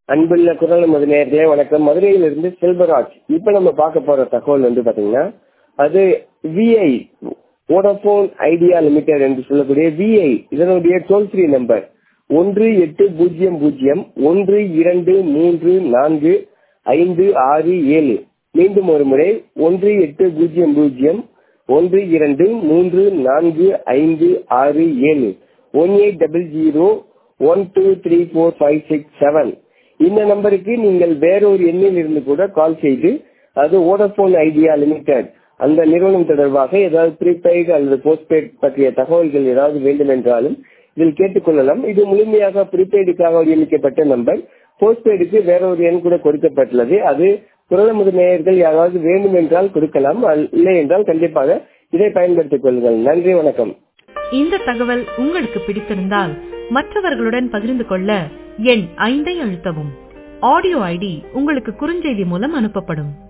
அன்புள்ள குரல் நமது நேர்களே வணக்கம் மதுரையிலிருந்து செல்வராஜ் இப்ப நம்ம பார்க்க போற தகவல் வந்து பாத்தீங்கன்னா அது விஐ வோடபோன் ஐடியா லிமிடெட் என்று சொல்லக்கூடிய விஐ இதனுடைய டோல் ஃப்ரீ நம்பர் ஒன்று எட்டு பூஜ்ஜியம் பூஜ்ஜியம் ஒன்று இரண்டு மூன்று நான்கு ஐந்து ஆறு ஏழு மீண்டும் ஒரு முறை ஒன்று எட்டு பூஜ்ஜியம் பூஜ்ஜியம் ஒன்று இரண்டு மூன்று நான்கு ஐந்து ஆறு ஏழு one eight double zero one two three four five six seven இந்த நம்பருக்கு நீங்கள் வேறொரு எண்ணில் இருந்து கூட கால் செய்து அது வோடபோன் ஐடியா லிமிடெட் அந்த நிறுவனம் தொடர்பாக ஏதாவது ப்ரீபெய்டு அல்லது போஸ்ட்பெய்ட் பற்றிய தகவல்கள் ஏதாவது வேண்டும் என்றாலும் இதில் கேட்டுக்கொள்ளலாம் இது முழுமையாக ப்ரீபெய்டுக்காக வடிவமைக்கப்பட்ட நம்பர் போஸ்ட்பெய்டுக்கு வேற ஒரு எண் கூட கொடுக்கப்பட்டுள்ளது அது குரலமுது நேயர்கள் யாராவது வேண்டும் என்றால் கொடுக்கலாம் இல்லை என்றால் கண்டிப்பாக இதை பயன்படுத்திக் கொள்ளுங்கள் நன்றி வணக்கம் இந்த தகவல் உங்களுக்கு பிடித்திருந்தால் மற்றவர்களுடன் பகிர்ந்து கொள்ள எண் ஐந்தை அழுத்தவும் ஆடியோ ஐடி உங்களுக்கு குறுஞ்செய்தி மூலம் அனுப்பப்படும்